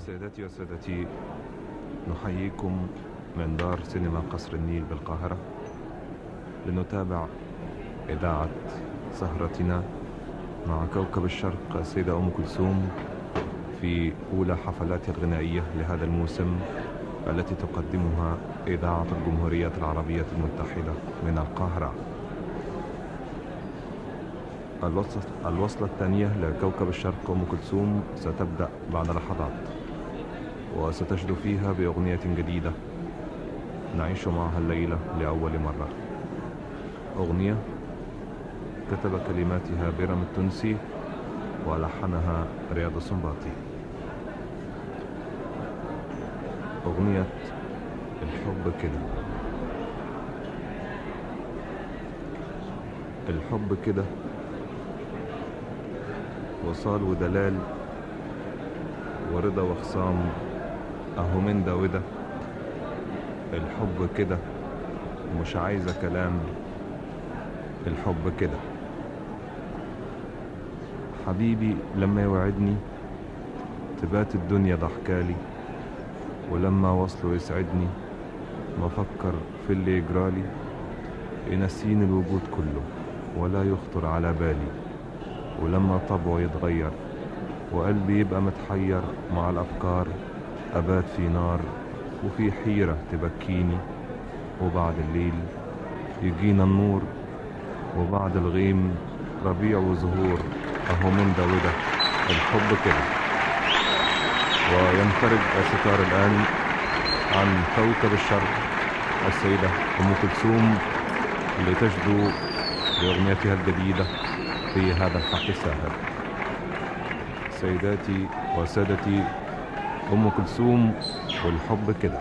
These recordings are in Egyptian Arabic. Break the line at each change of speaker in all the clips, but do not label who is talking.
سيداتي وسادتي نحييكم من دار سينما قصر النيل بالقاهرة لنتابع إذاعة سهرتنا مع كوكب الشرق السيدة أم كلثوم في أولى حفلاتها الغنائية لهذا الموسم التي تقدمها إذاعة الجمهورية العربية المتحدة من القاهرة الوصلة الثانية لكوكب الشرق أم كلثوم ستبدأ بعد لحظات وستجد فيها بأغنية جديدة نعيش معها الليلة لأول مرة أغنية كتب كلماتها بيرم التونسي ولحنها رياض السنباطي أغنية الحب كده الحب كده وصال ودلال ورضا وخصام اهو من ده وده الحب كده مش عايزة كلام الحب كده حبيبي لما يوعدني تبات الدنيا ضحكالي ولما وصله يسعدني ما فكر في اللي يجرالي ينسيني الوجود كله ولا يخطر على بالي ولما طبعه يتغير وقلبي يبقى متحير مع الأفكار أبات في نار وفي حيرة تبكيني وبعد الليل يجينا النور وبعد الغيم ربيع وزهور أهو من ده وده الحب كده وينفرج الستار الآن عن كوكب الشرق السيدة أم كلثوم لتجدو بأغنيتها الجديدة في هذا الحق الساهر سيداتي وسادتي أم كلثوم والحب كده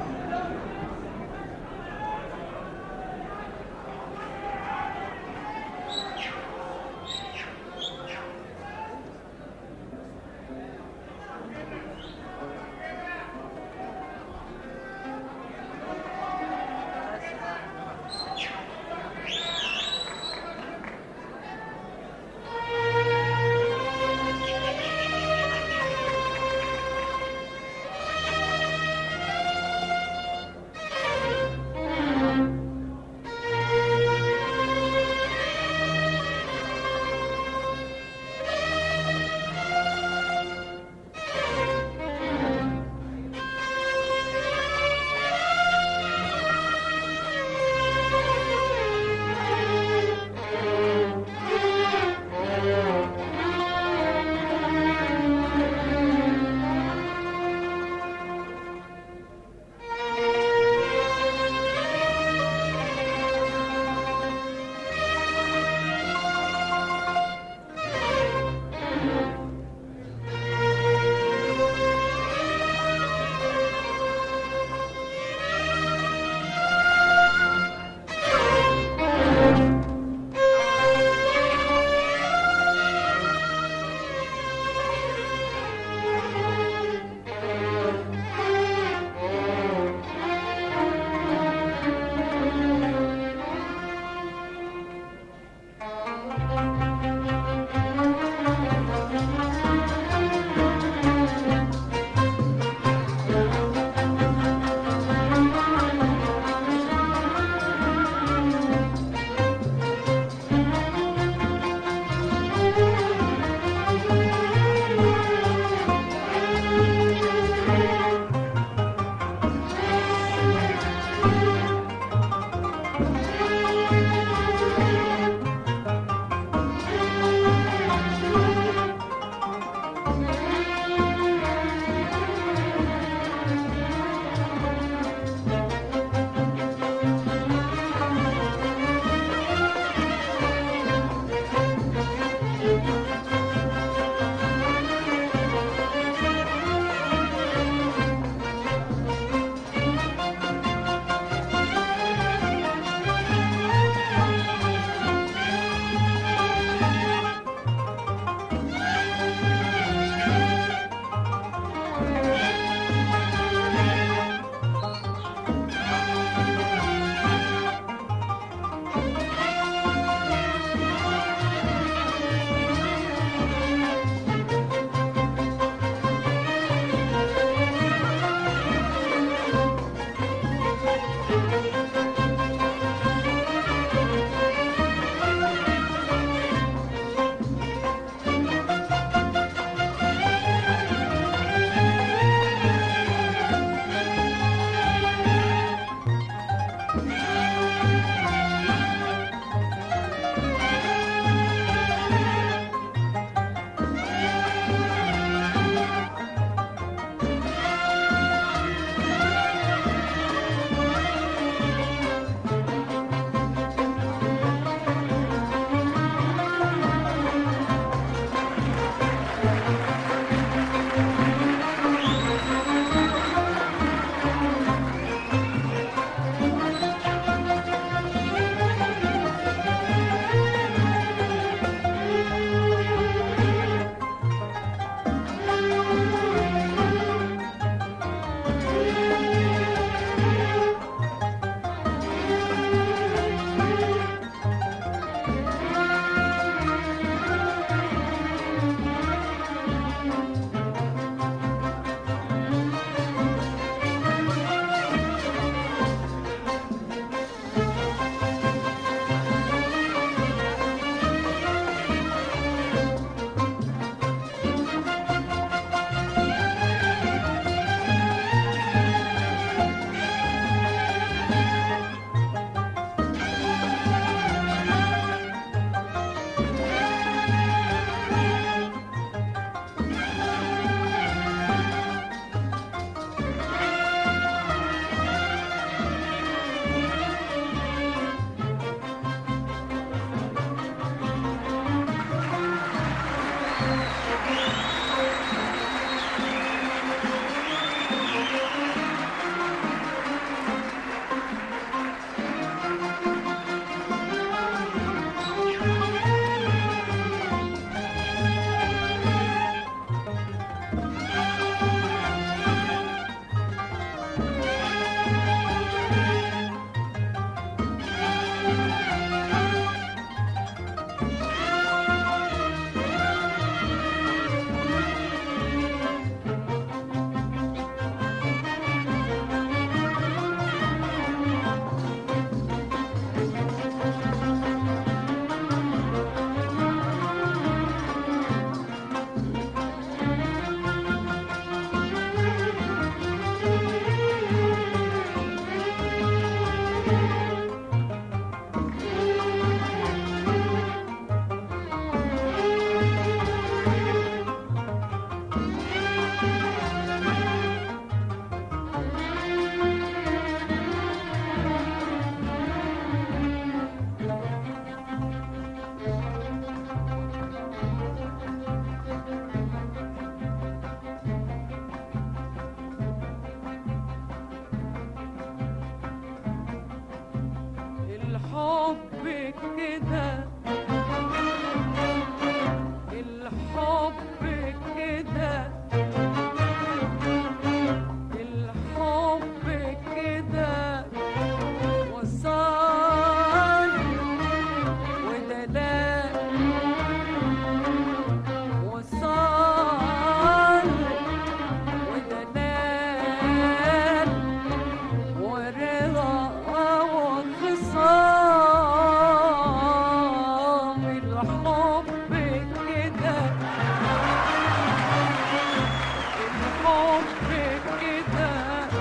كده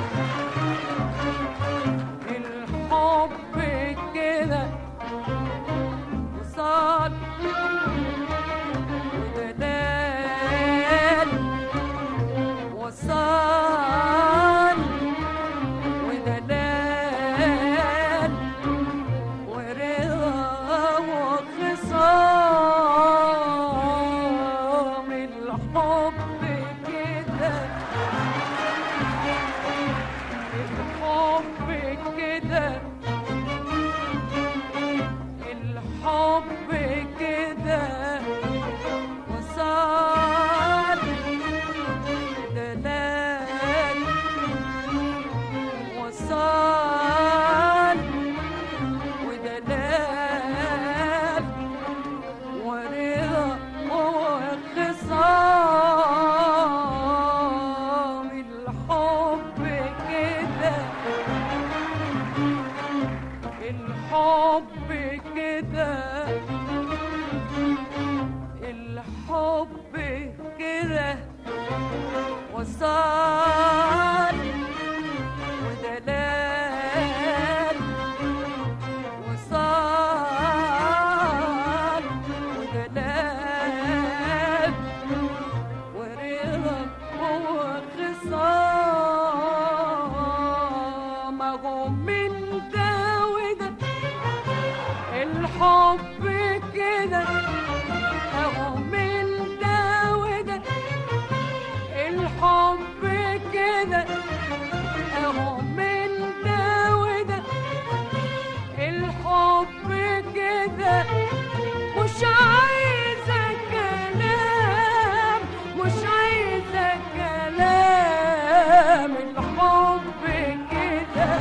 الحب كده وصال ودلال وصال ودلال ورضا وخصام الحب كده الحب كده الحب كده وصال دلال وصال ودلال ورضا وخصام الحب كده الحب كده الحب كده وصال ودلال وصال ودلال ورضا وخصام اهو من ده وده الحب كده اهو من ده وده الحب كده اهو من ده وده الحب كده مش عايزة كلام مش عايزة كلام الحب كده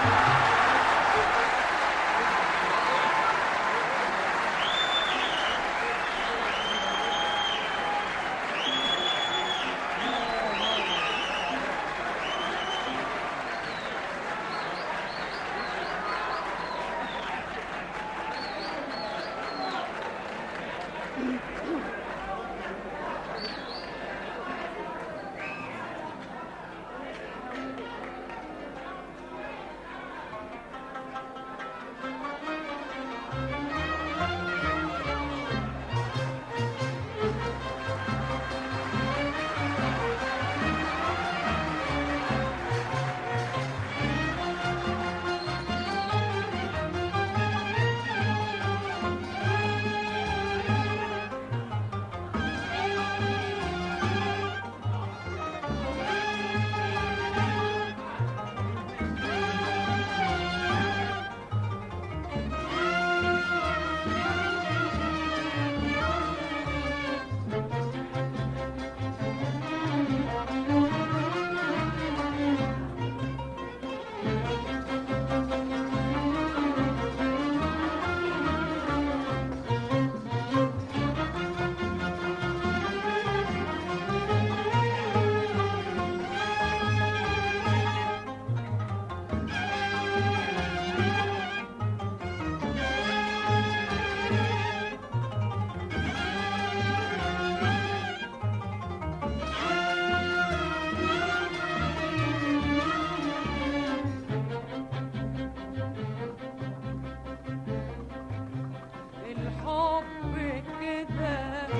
الحب كده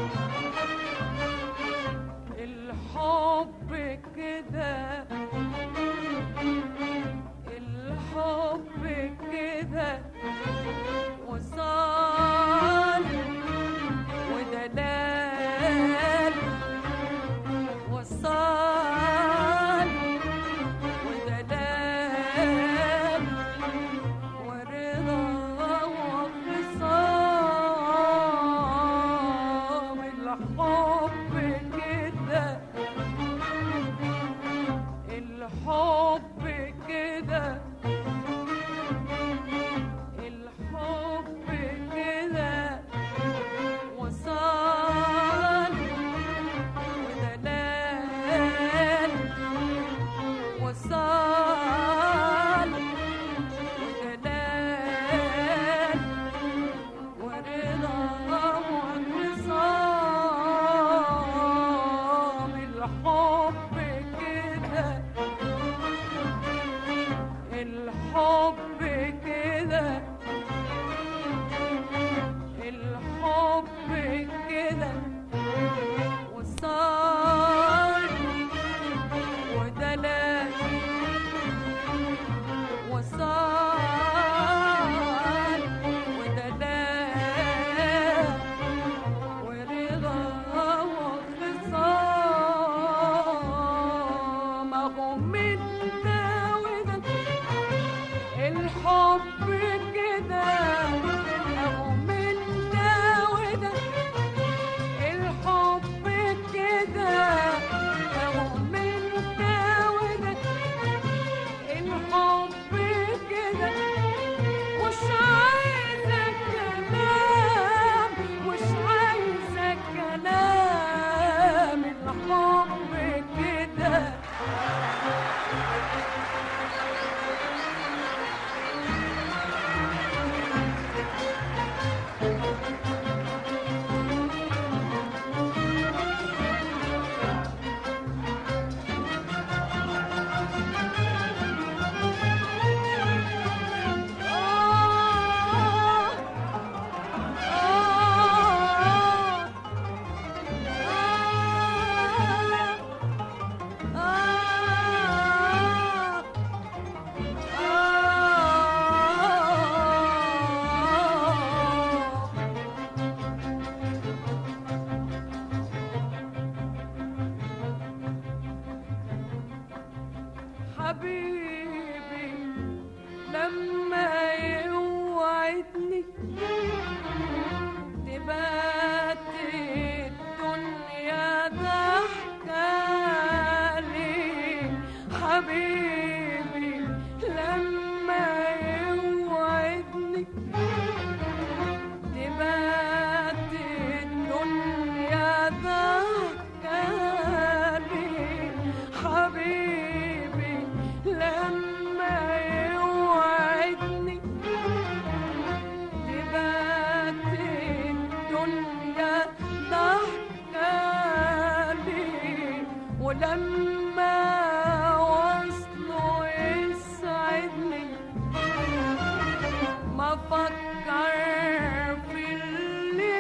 الحب كده الحب كده وصال ودلال وصال ودلال ورضا وخصام الحب كده كده الحب كده الحب كده وصار ودلال وصار ودلال ورضا وخصام اهو من ده وده الحب كده اهو من ده وده الحب كده اهو من ده وده الحب كده مش عايزة كلام مش عايزة كلام الحب كده آه آه آه آه حبيبي لما يوعدني تبات الدنيا ضحكة لي حبيبي لما يوعدني تبات الدنيا ضحكة لي حبيبي لما يوعدني تبات الدنيا ضحكالي ولما وصله يسعدني ما فكر في اللي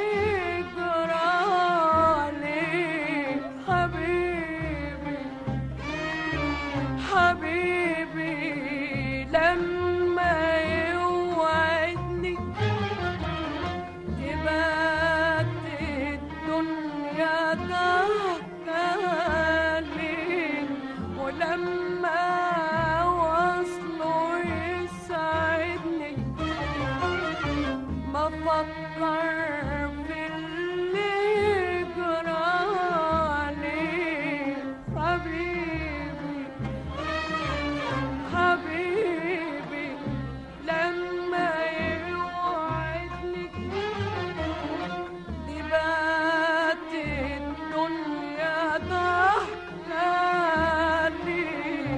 جرالي حبيبي حبيبي لما يوعدني تبات الدنيا ضحكالي ولما وصله يسعدني ما فكر في اللي جرالي حبيبي حبيبي لما يوعدني تبات الدنيا ضحكالي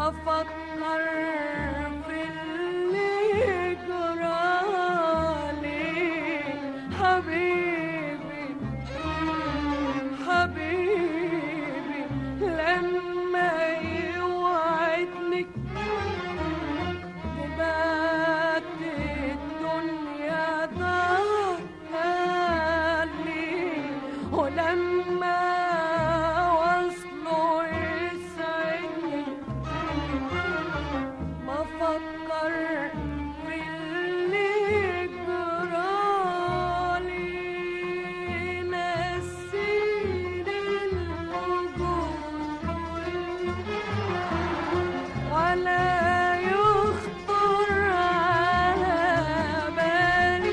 بفكر في اللي جرالي حبيبي حبيبي لما يوعدني تبات الدنيا ضحكالي ولما وصله يسعدني بفكر في اللي جرالي نسيني الوجود ولا يخطر على بالي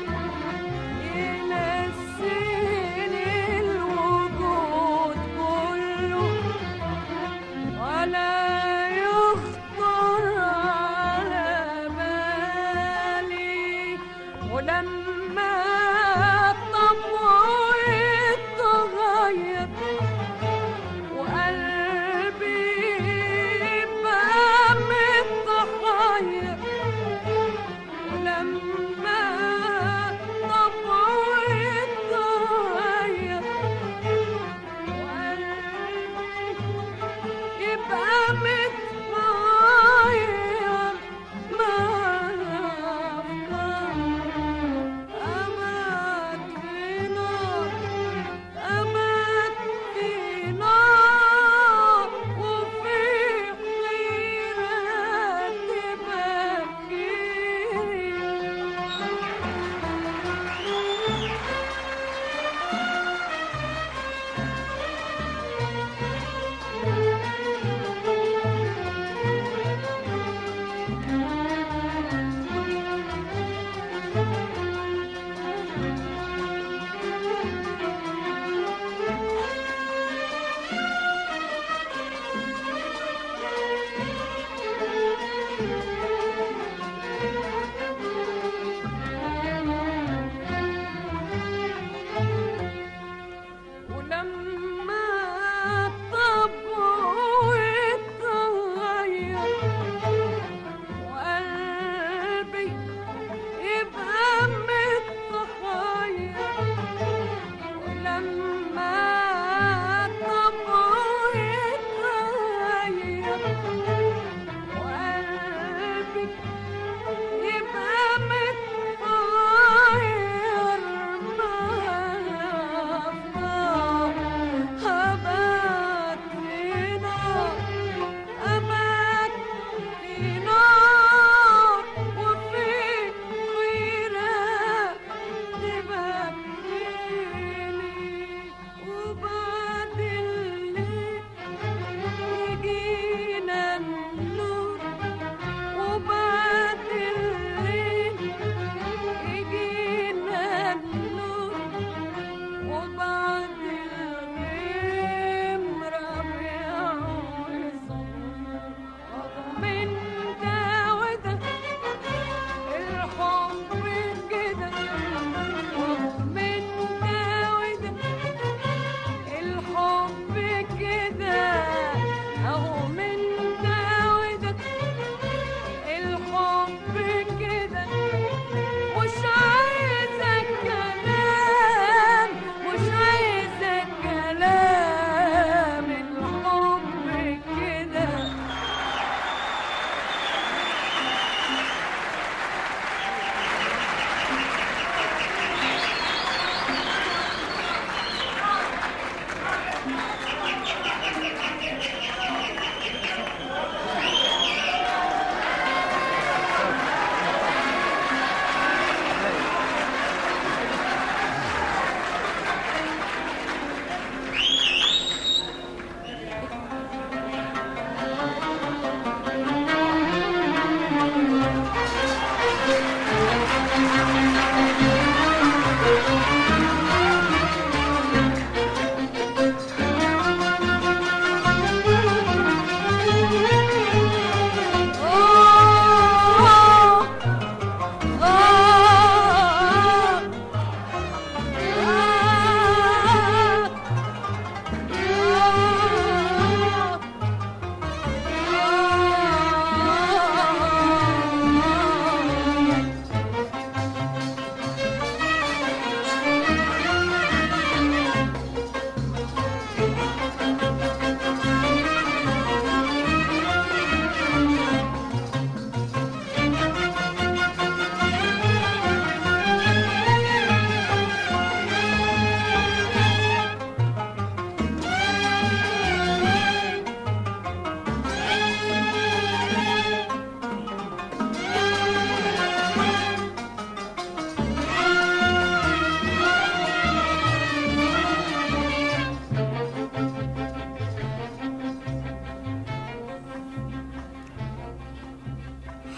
ينسيني الوجود كله ولا يخطر على بالي ولما طبعه يتغير وقلبي يبقى متحير ولما طبعه يتغير وقلبي يبقى متحير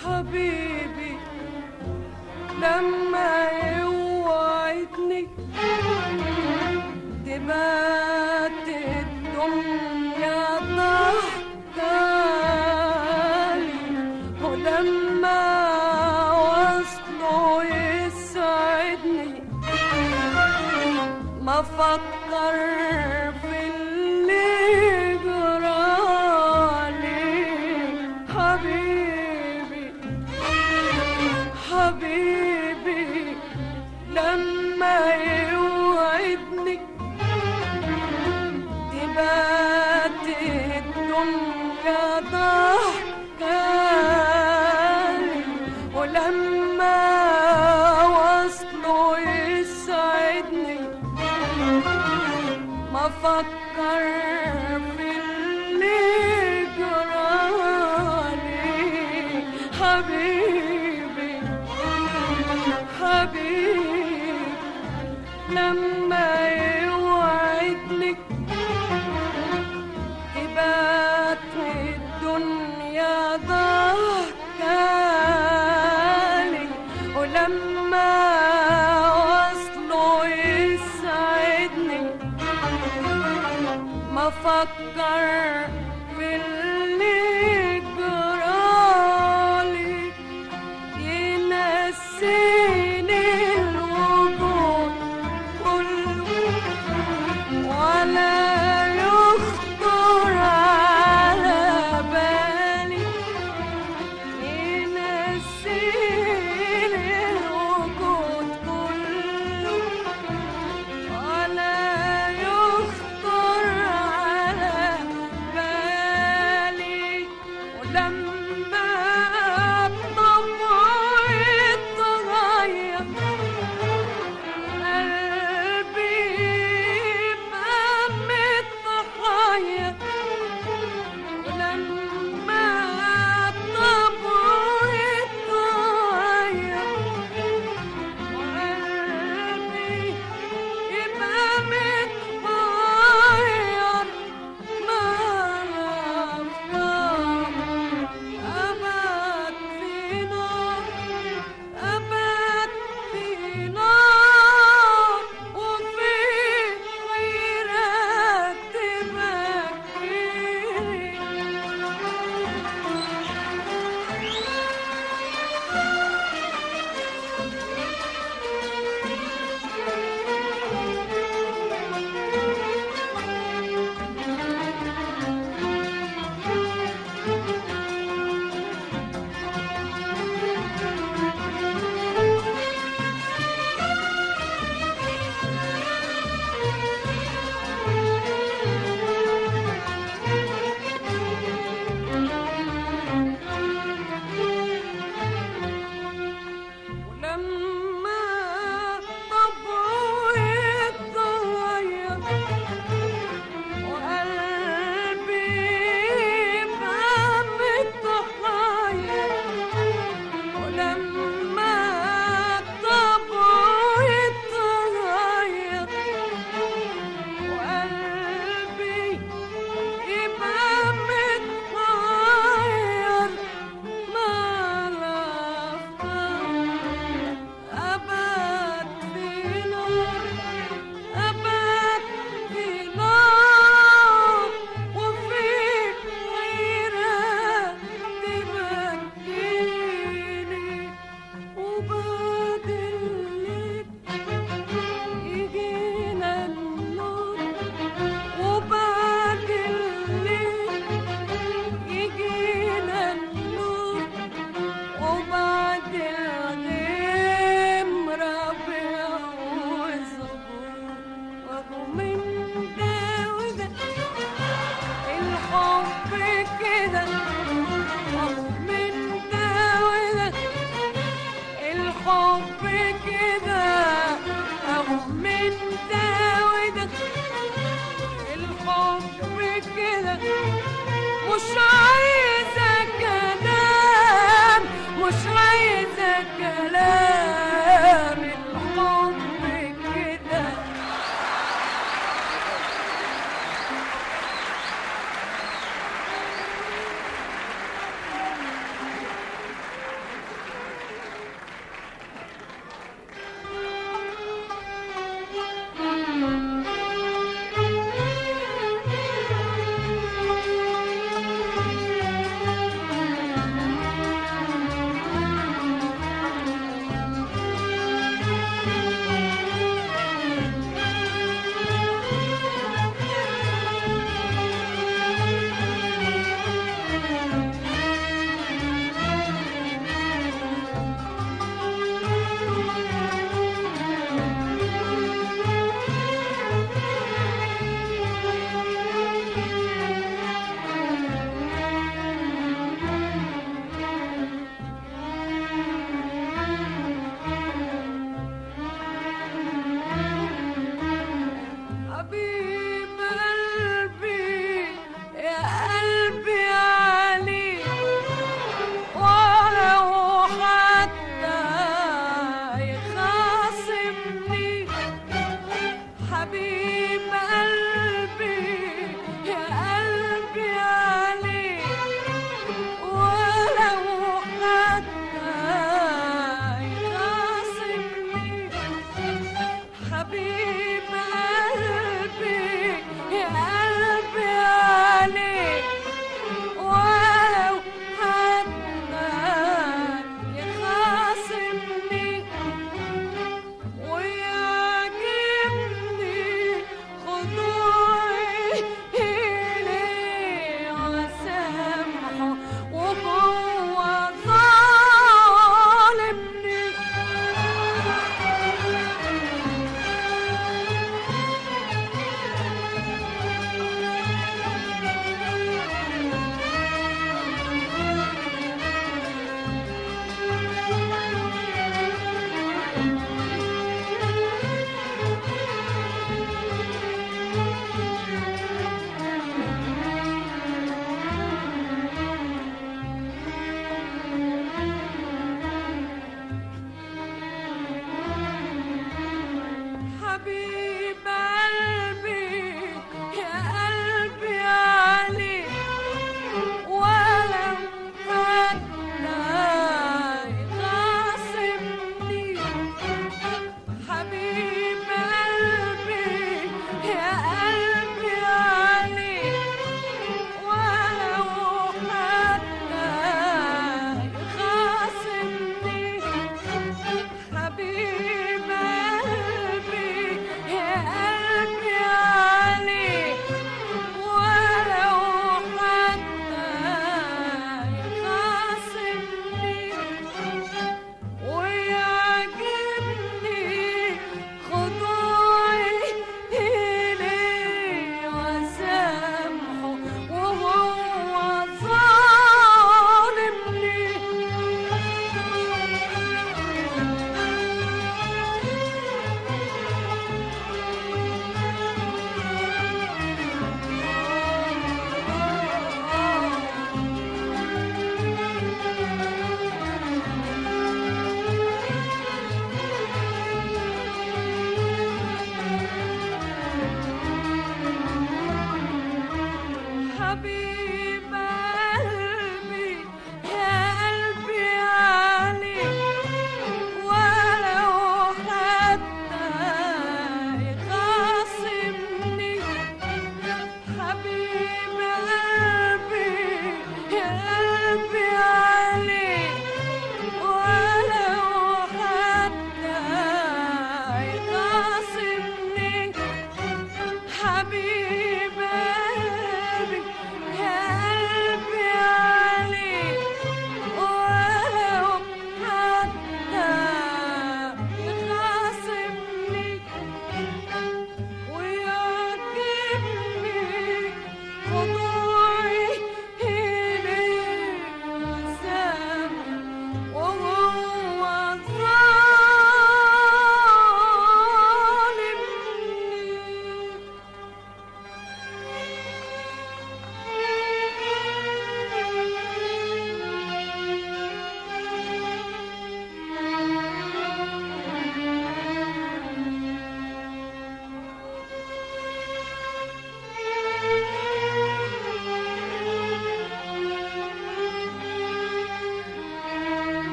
حبيبي لما يوعدني تبات الدنيا ضحكالي ولما وصله يسعدني ما فكر في اللي جرالي حبيبي حبيبي لما يوعدني تبات الدنيا ضحكالي ولما وصله يسعدني ما فكر في اللي جرالي حبيبي حبيبي لما يوعدني تبات الدنيا ضحكالي ولما وصله يسعدني ما فكر في اللي جرالي ينسيني الوجود كله ولا يخطر على بالي ينسيني الوجود كله ولا يخطر على بالي ولما الطبع يتغير قلبي يبقى متحير ولما الطبع يتغير وقلبي يبقى متحير ما أفكار أبد في نار أبد في نار وفي غيرك تبكيني ولما طبعه يتغير وقلبي يبقى متحير ولما طبعه يتغير وقلبي يبقى متحير ما الأفكار أبد في نار أبد في نار وفي غيرك تبكيني وبعد الليل يجينا النور وبعد الليل يجينا النور وبعد الغيم ربيع وزهور وهو من ده وده الحب كده وهو من ده وده الحب كده اهو من ده وده الحب كده مش عايزة كلام مش عايزة كلام الحب كده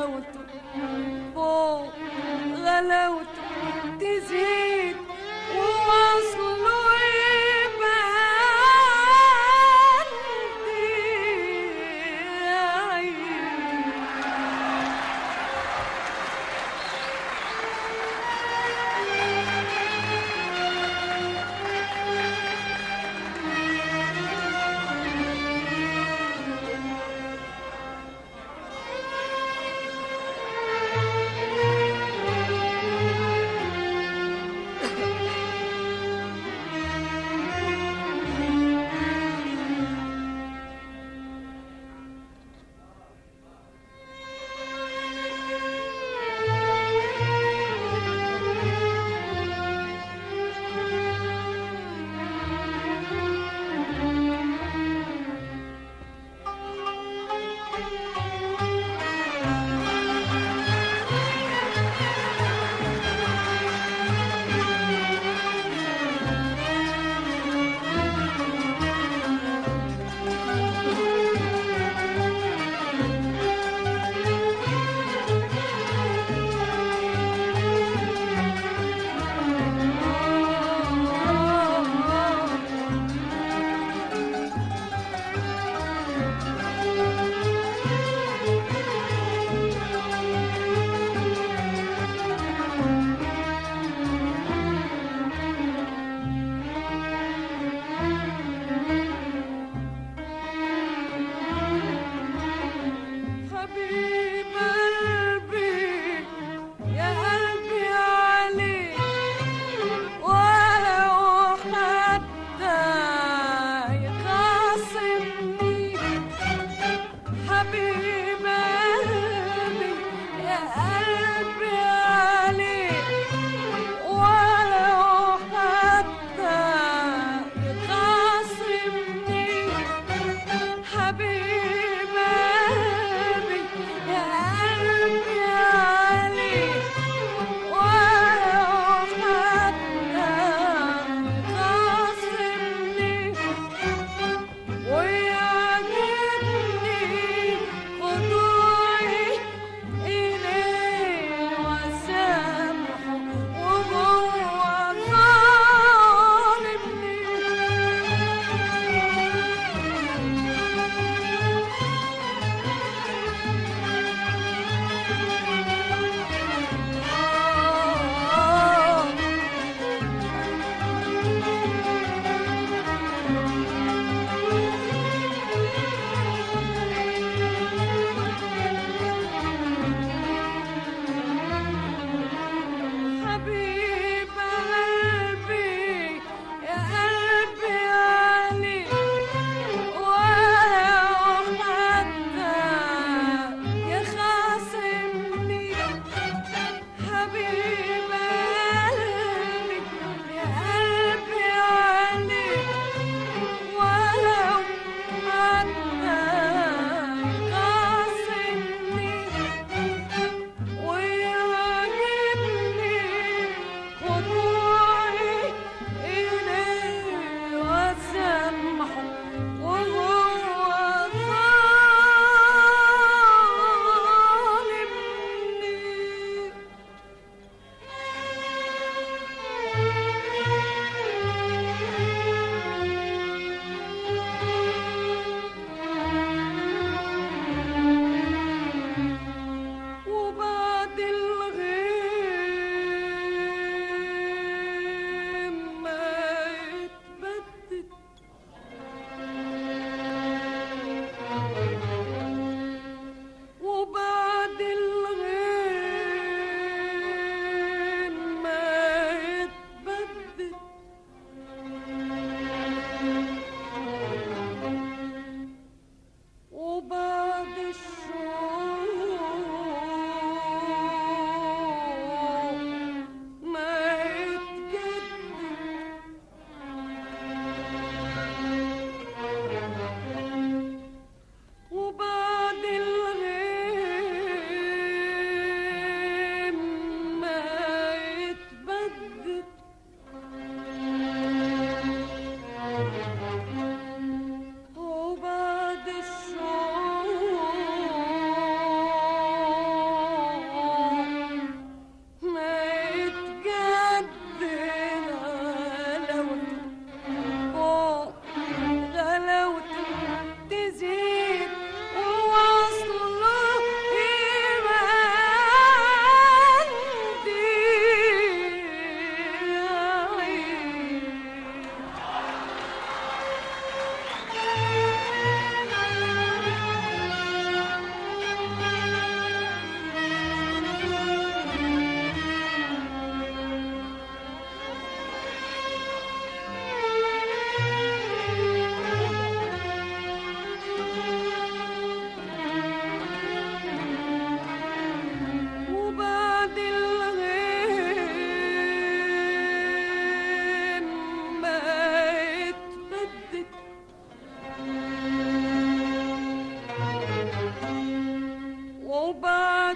غلاوته فوق غلاوته تزيد ووصله يبقى عندي عيد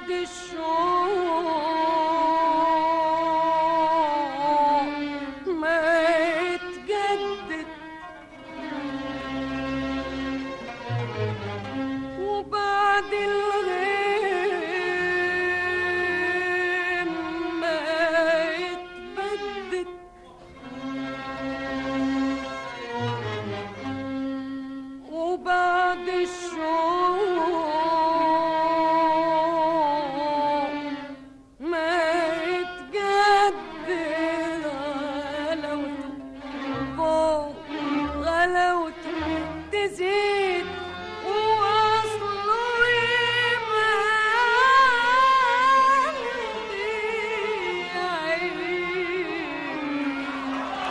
وبعد الشوق ما يتجدد وبعد الغيم ما يتبدد وبعد الشوق ما يتجدد غلاوته فوق غلاوته تزيد وأصله يمهد عيني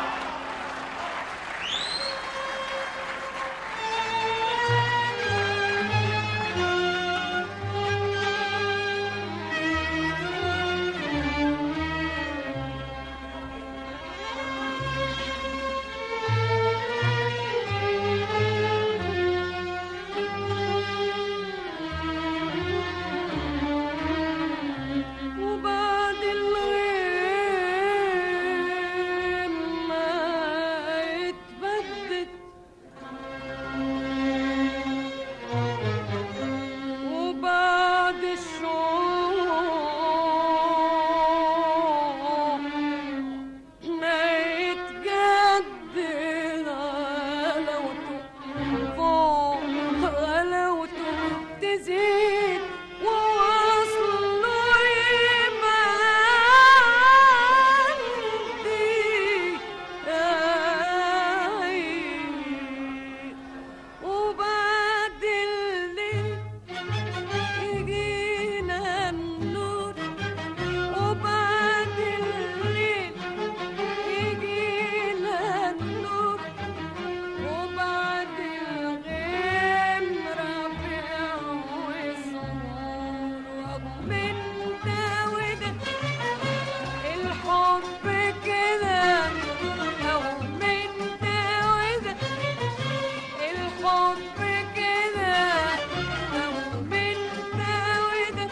وبعد الغيم ما يتبدد وبعد الشوق ما يتجدد غلاوته فوق غلاوته تزيد وأصله يمهدي عيني وبعد الليل يجينا النور وبعد الليل يجينا النور وبعد الغيم ربيع وصور من ده وده الحب كده أو من ده وده الحب كده أو من ده وده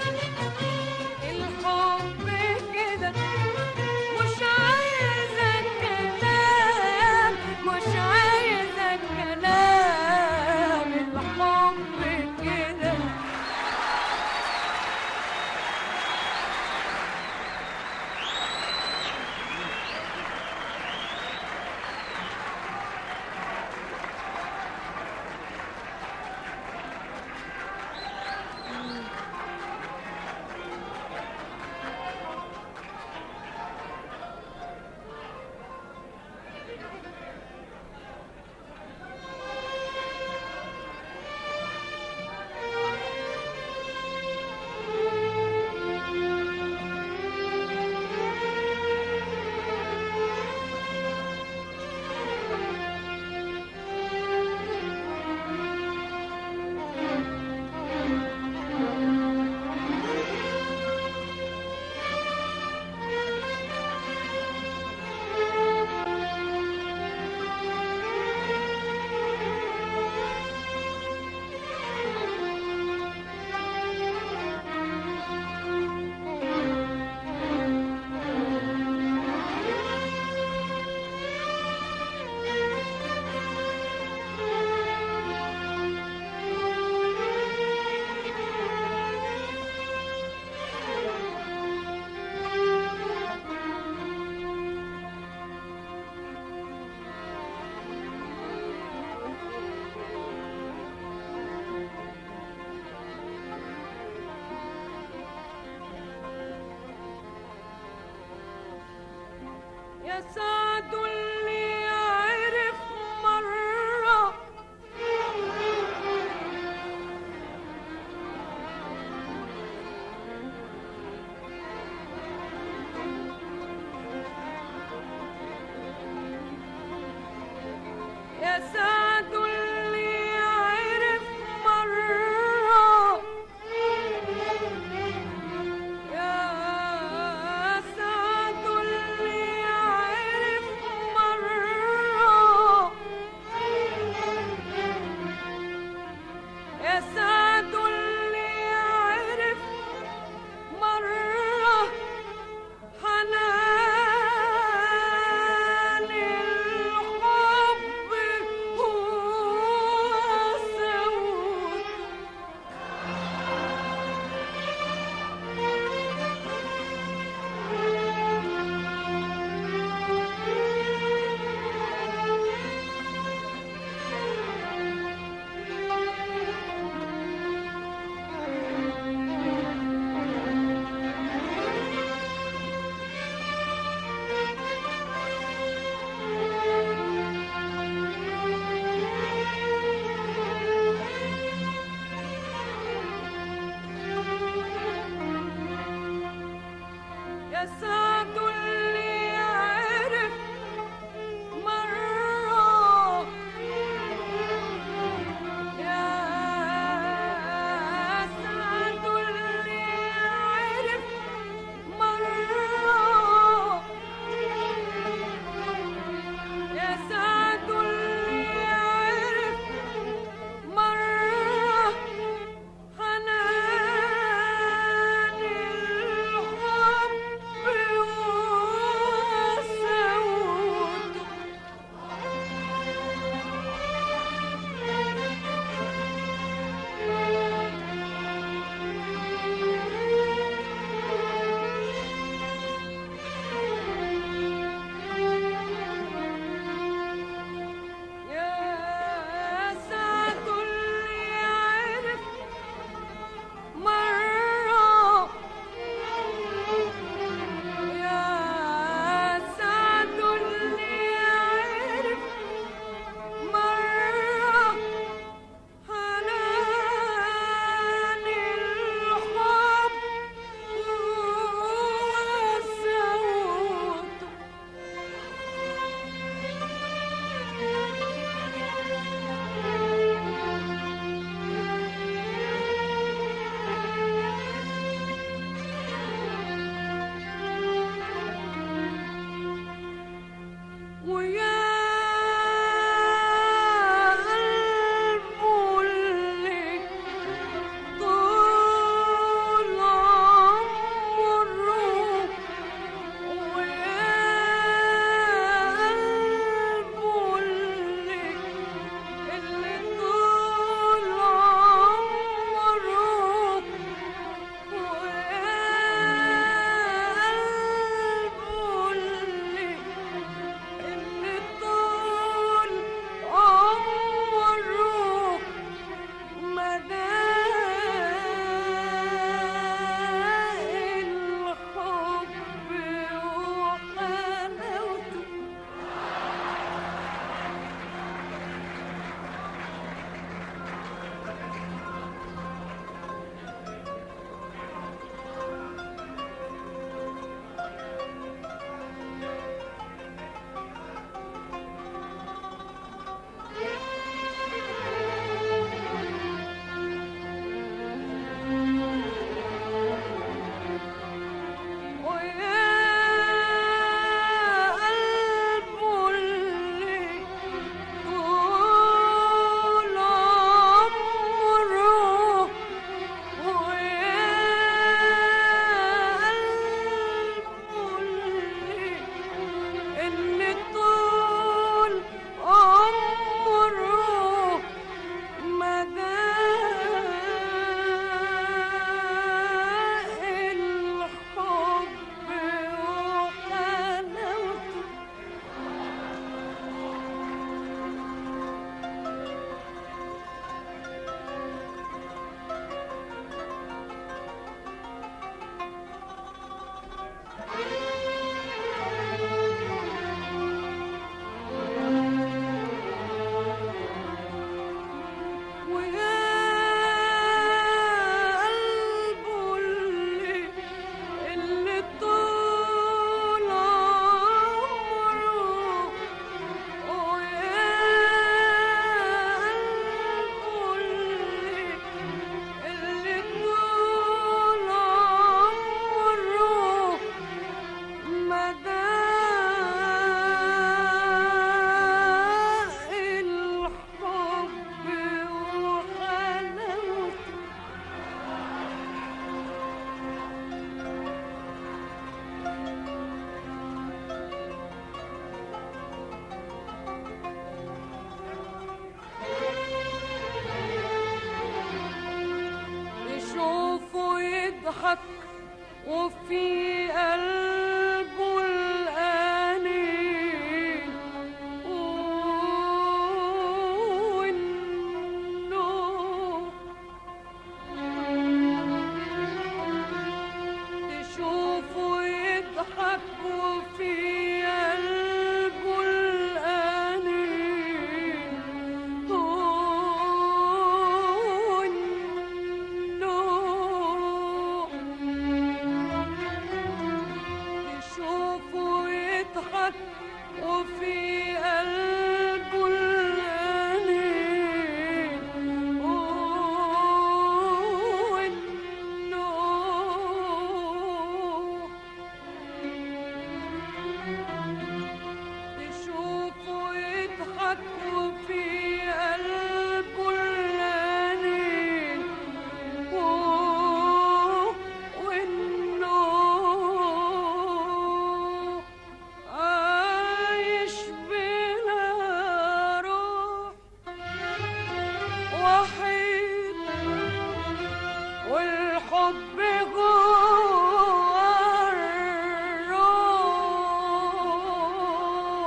الحب كده مش عايزة كلام مش عايزة كلام الحب كده يا سعد اللي عرف مرة يا سعد اللي عرف مرة يا سعد اللي عرف يضحك وفي قلبه الأنين والنوم تشوفه يضحك وفي قلبه الأنين والنوم تشوفه يضحك وفي قلبه الأنين والنوم تشوفه يضحك وفي قلبه الأنين والنوم عايش بلا روح وحيد والحب جوه الروح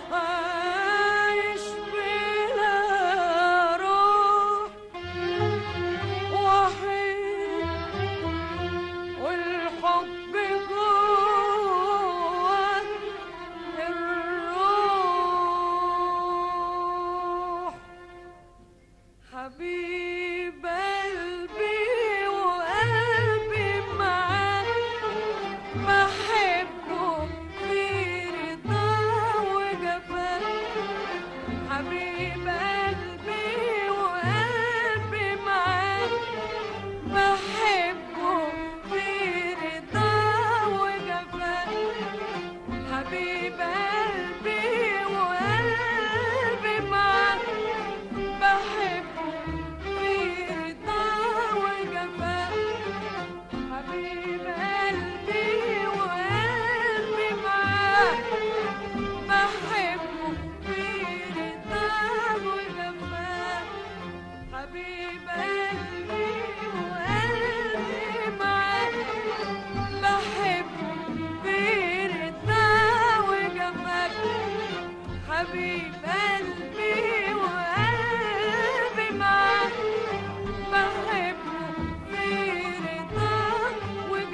عايش بلا روح وحيد والحب جوه الروح حبيب قلبي وقلبي معاك بحبه في رضا وجفاك حبيب قلبي وقلبي معاك بحبه في رضا وجفاك حبيب قلبي وقلبي معاك بحبه في رضا وجفاك حبيب قلبي وقلبي معاك بحبه في رضا وجفاك حبيب قلبي وقلبي معاك بحبه في رضا وجفاك حبيب قلبي وقلبي معاك بحبه في رضا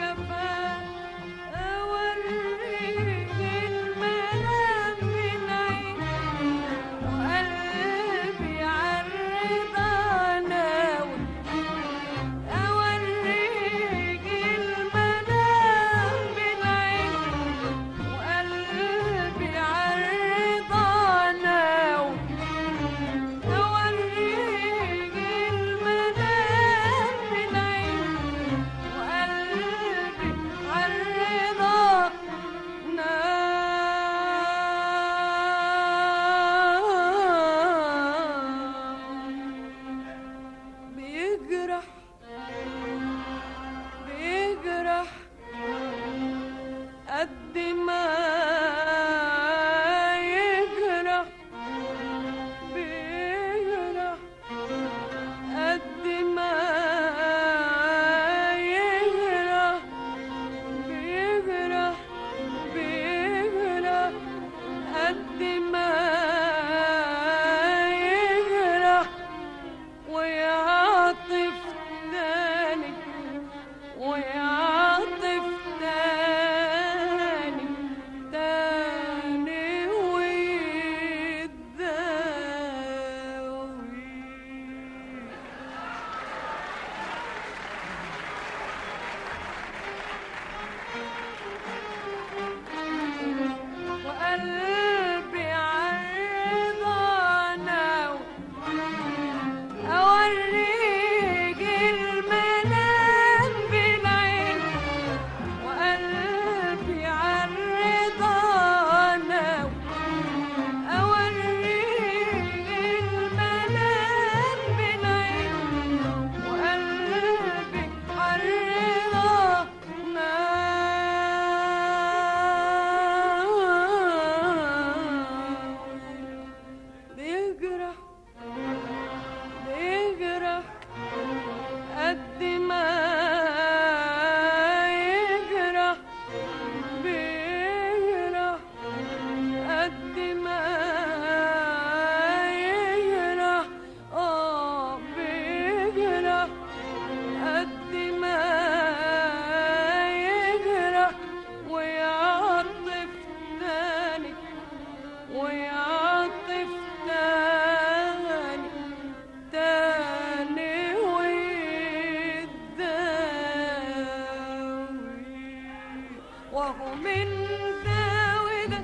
اهو من ده وده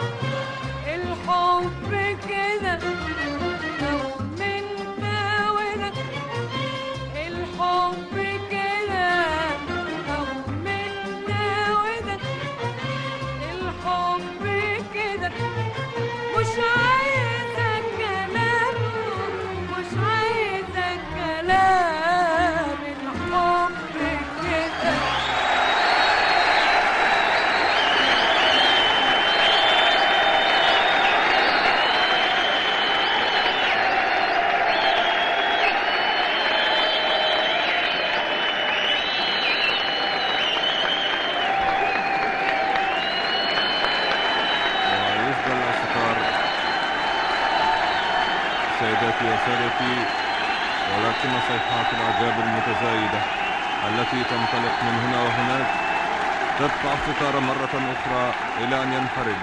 الحب كده اهو من ده وده الحب كده اهو من ده وده الحب كده مش عايزة كلام مش عايزة كلام الحب كده
ويفضل الأشقار سيداتي وسادتي ولكن صيحات العذاب المتزايدة التي تنطلق من هنا وهناك تدفع الستار مرة أخرى إلى أن ينفرج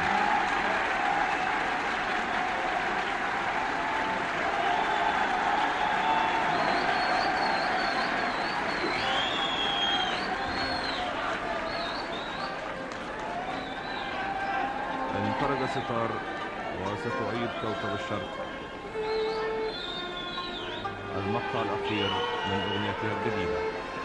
انفرج الستار وستعيد كوكب الشرق المقطع الأخير من أغنيتها الجديدة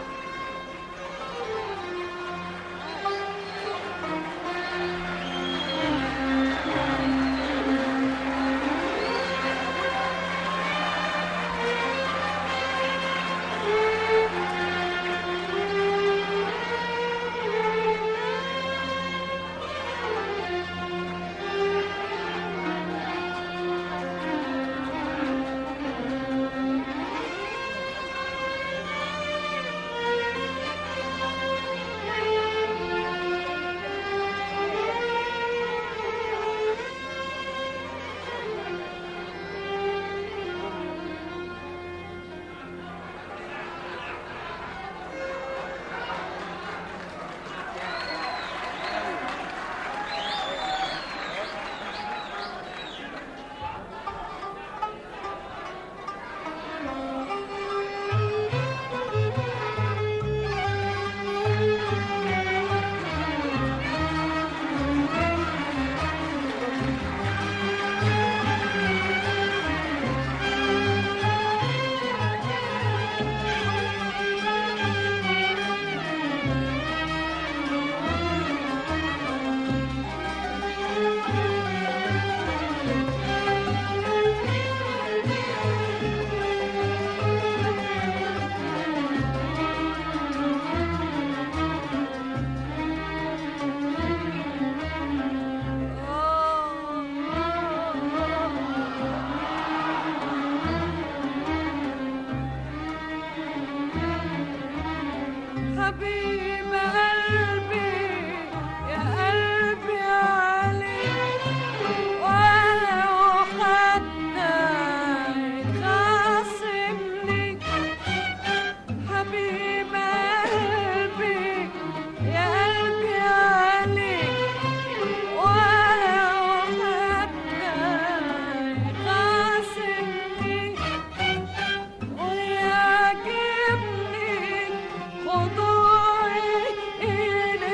حبيب قلبي يا قلبي عليك ولو حتى يتخاصمني حبيب قلبي يا قلبي عليك ولو حتى يتخاصمني ويعجبني خضوعي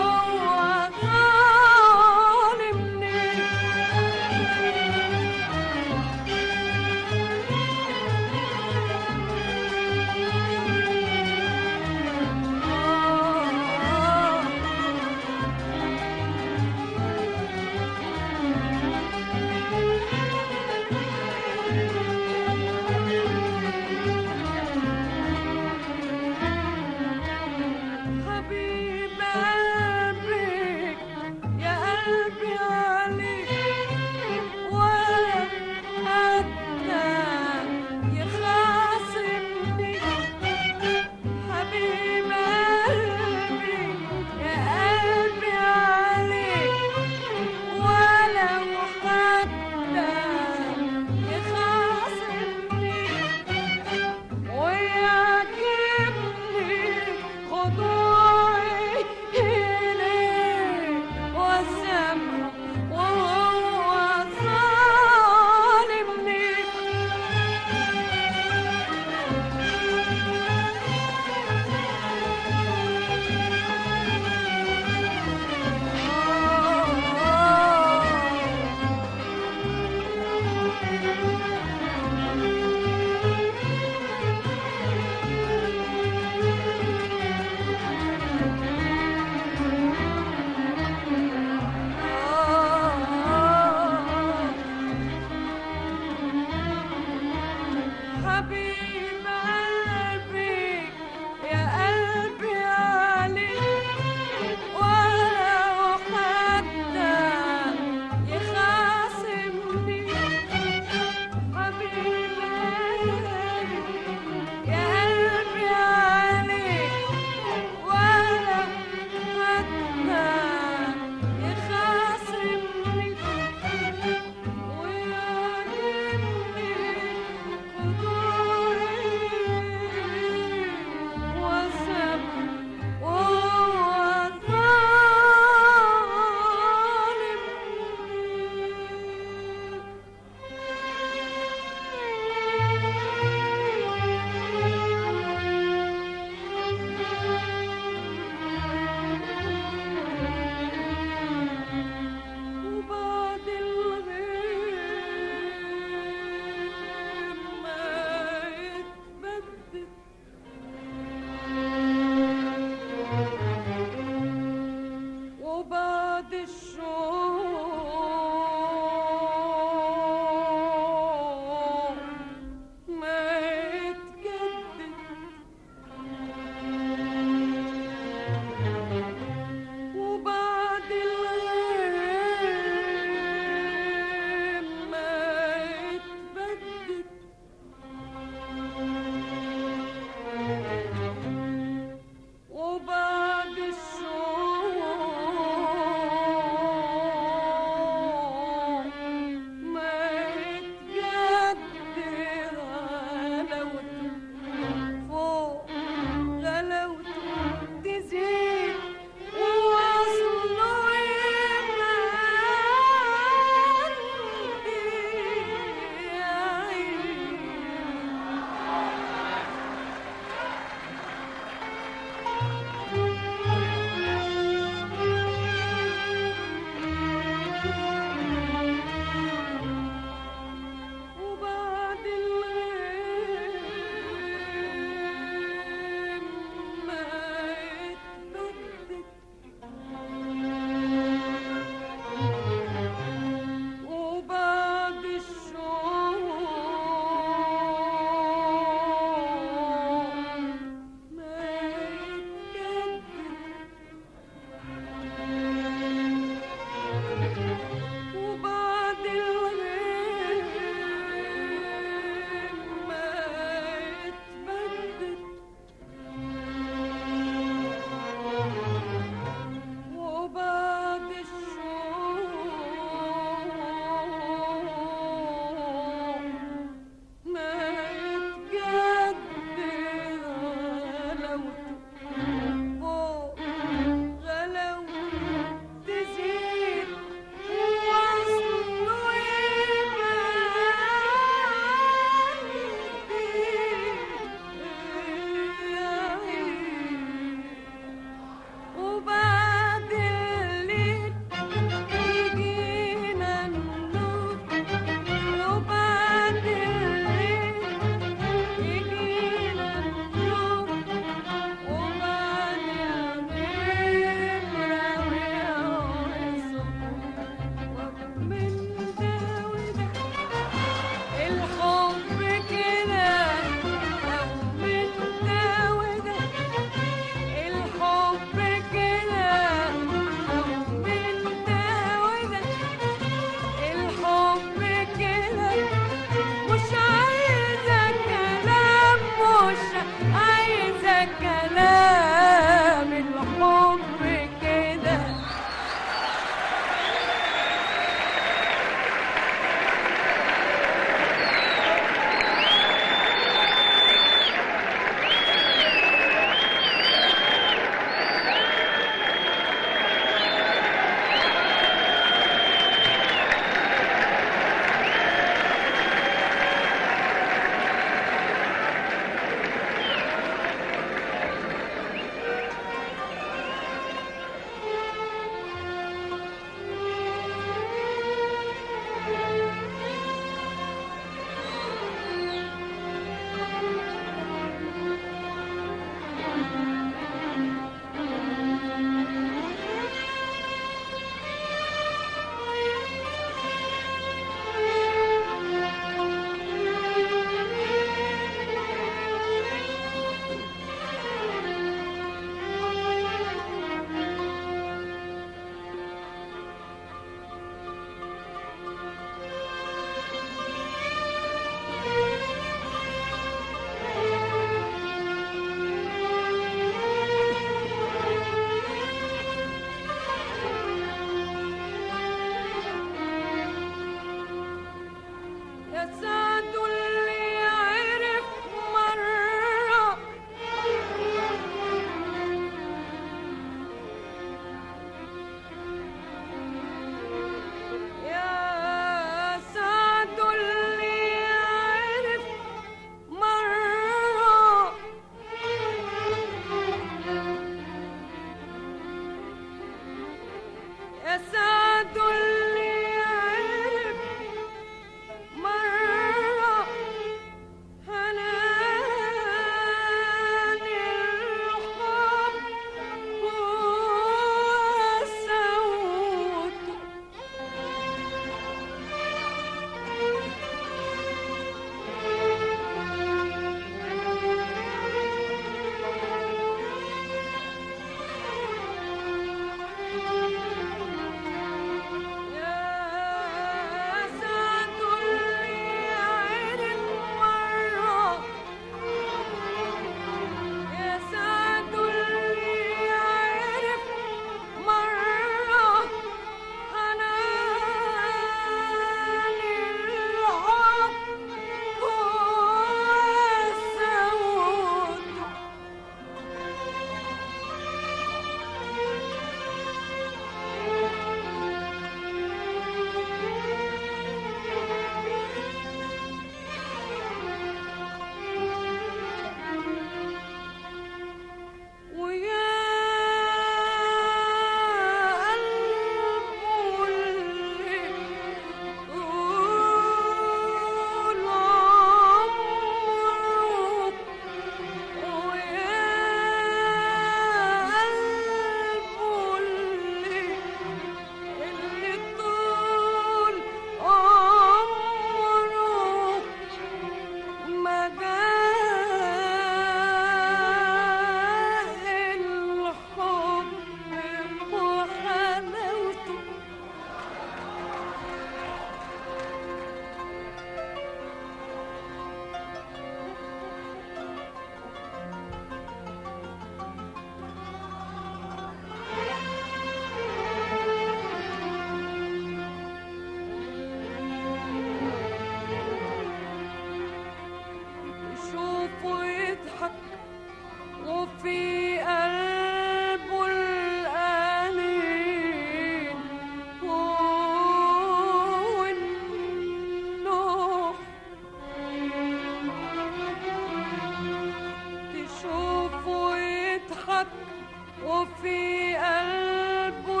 ضحك وفي قلبه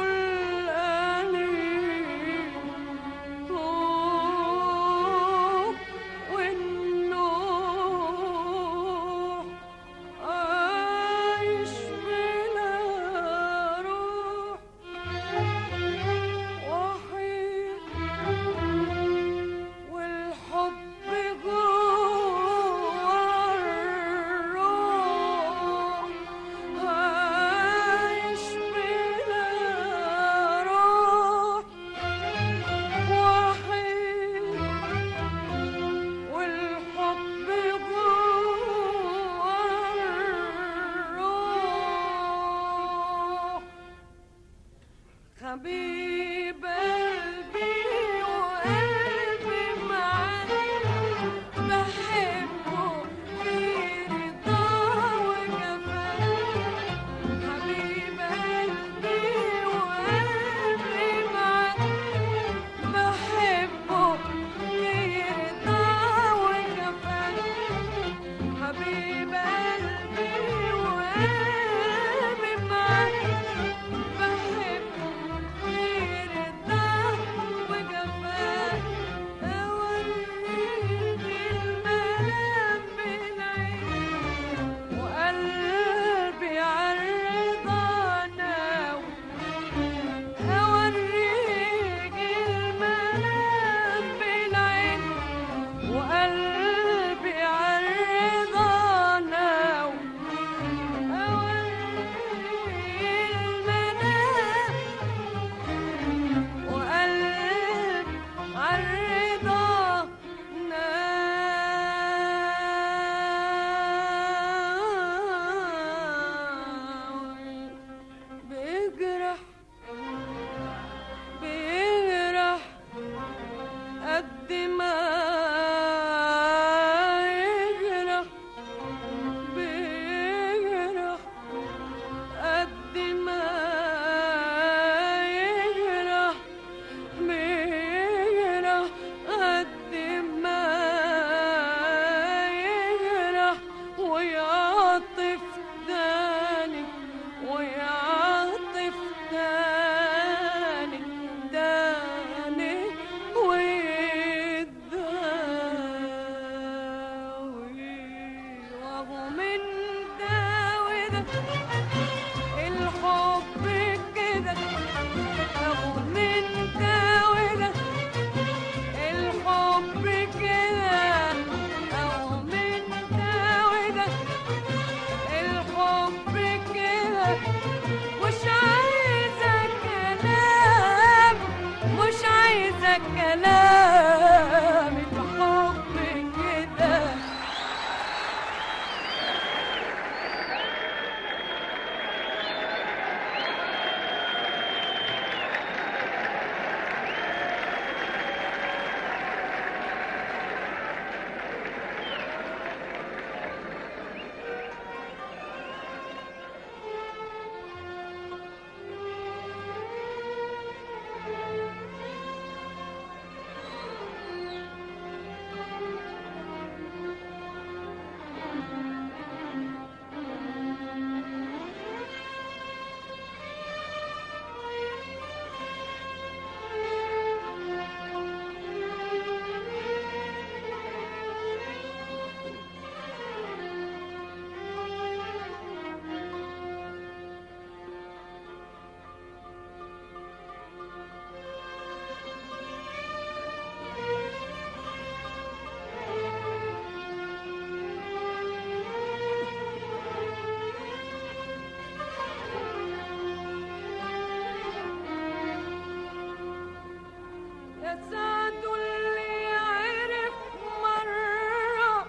الأنين طوب والنوح عايش بلا روح وحيد والحب جوه الروح عايش بلا روح وحيد والحب جوه الروح حبيب قلبي وقلبي معاه بحبه في رضاه وجفاه حبيب قلبي وقلبي معاه بحبه في رضاه وجفاه حبيب قلبي وقلبي معاه بحبه في رضاه وجفاه أوريك الملام بالعين وقلبي عالرضا ناوي أوريك الملام بالعين وقلبي عالرضا ناوي أوريك المنام وقلب عالرضا ناوي بيجرح بيجرح قد ما يجرح بيجرح قد ما يجرح بيجرح قد ما يجرح ويعطف تاني ويعطف تاني تاني ويداوي وهو من داوي ده الحب كده أبو من داوي ده الحب كده أبو من داوي ده الحب كده مش عايزة كلام مش عايزة كلام الحب كده يا سعد اللي عرف مرة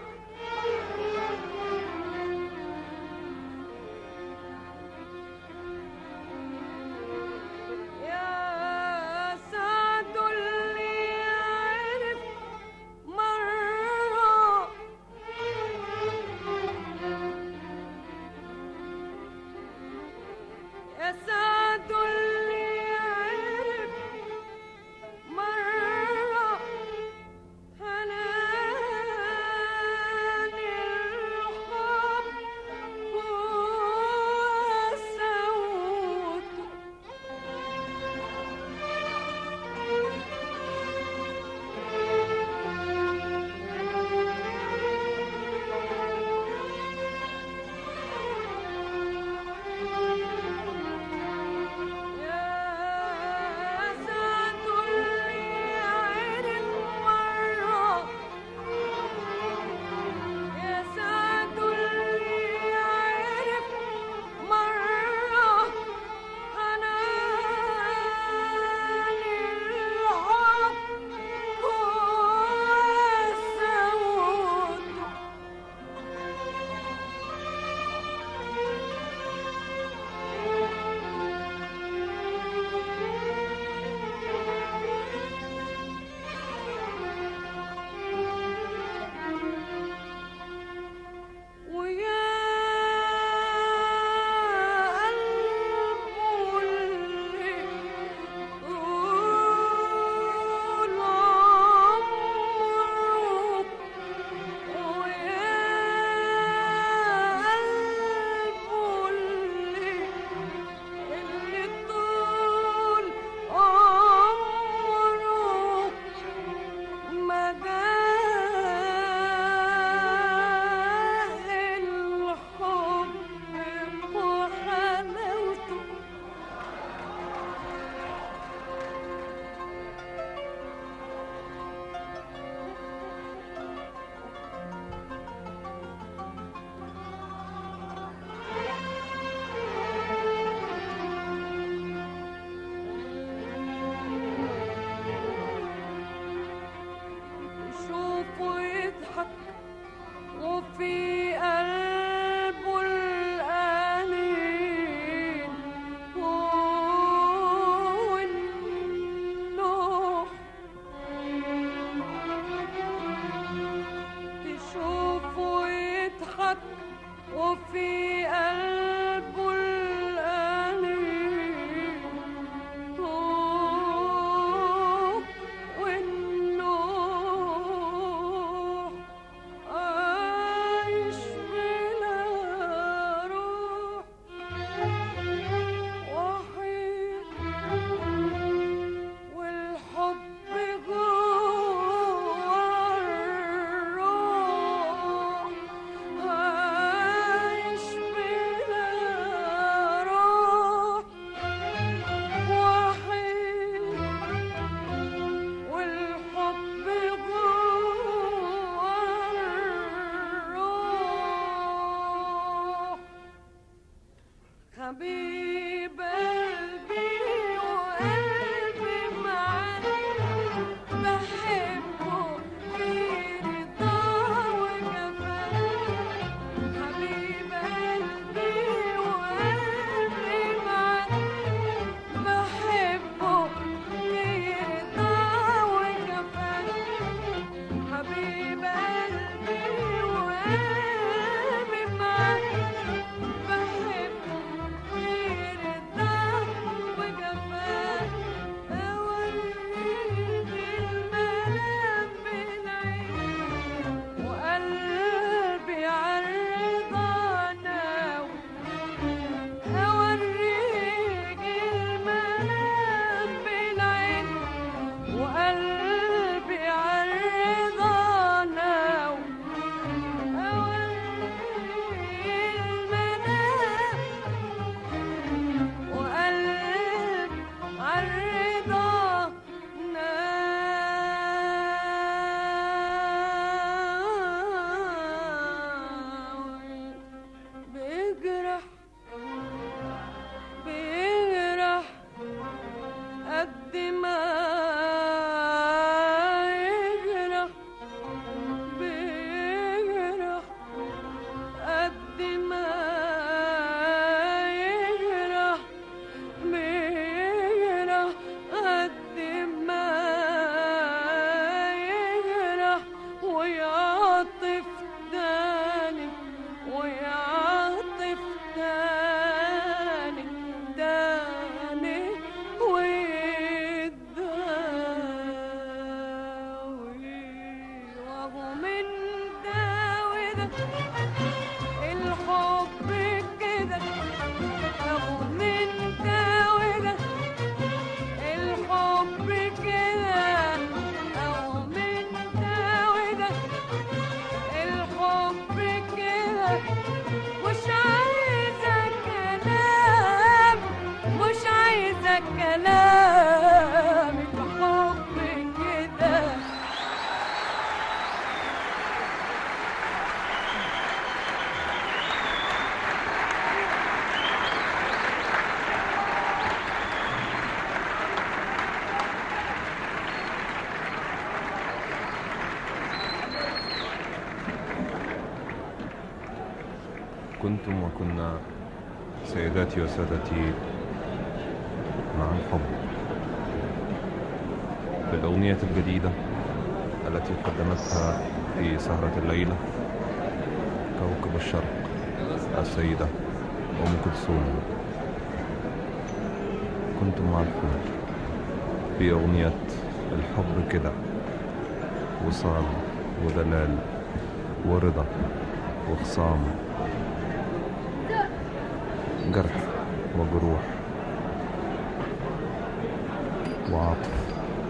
يا سعد اللي عرف مرة يا سعد اللي عرف مرة حنان الحب حبيب قلبي وقلبي معاه بحبه في رضا وجفاه حبيب قلبي وقلبي معاه بحبه في رضا وجفاه حبيب قلبي وقلبي معاه بحبه في رضا وجفاه أوريني المنام بالعين وقلبي عالرضا ناوي أوريك المنام بالعين وقلبي عالرضا ناوي أوريك المنام وقلب عالرضا ناوي بيجرح بيجرح قد ما يجرح بيجرح قد ما يجرح بيجرح قد ما يجرح ويعطف تاني ويعطف تاني تاني ويداوي وهو من داوي ده الحب كده أبو من داوي ده الحب كده أبو من داوي ده الحب كده مش عايزة كلام مش عايزة كلام الحب كده
كنتم وكنا سيداتي وسادتي مع الحب بالأغنية الجديدة التي قدمتها في سهرة الليلة كوكب الشرق السيدة أم كلثوم كنتم مع الحب في أغنية الحب كده وصال ودلال ورضا وخصام جرح وجروح وعطف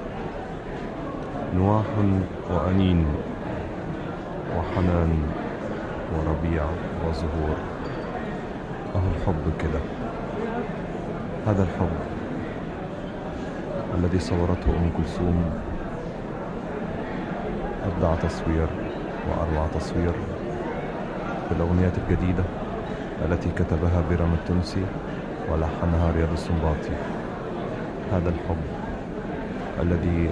نواح وأنين وحنان وربيع وزهور أهو الحب كده هذا الحب الذي صورته أم كلثوم أبدع تصوير وأروع تصوير في الأغنية الجديدة التي كتبها بيرام التونسي ولحنها رياض السنباطي هذا الحب الذي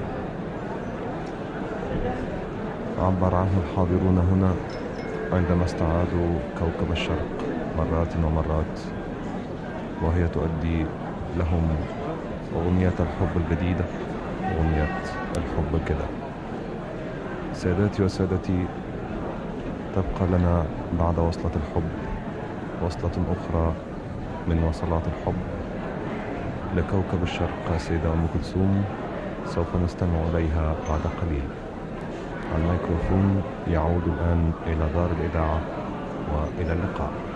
عبر عنه الحاضرون هنا عندما استعادوا كوكب الشرق مرات ومرات وهي تؤدي لهم أغنية الحب الجديدة أغنية الحب كده سادتي وسادتي تبقى لنا بعد وصلة الحب وصلة أخرى من وصلات الحب لكوكب الشرق السيدة أم كلثوم سوف نستمع إليها بعد قليل الميكروفون يعود الآن إلى دار الإذاعة وإلى اللقاء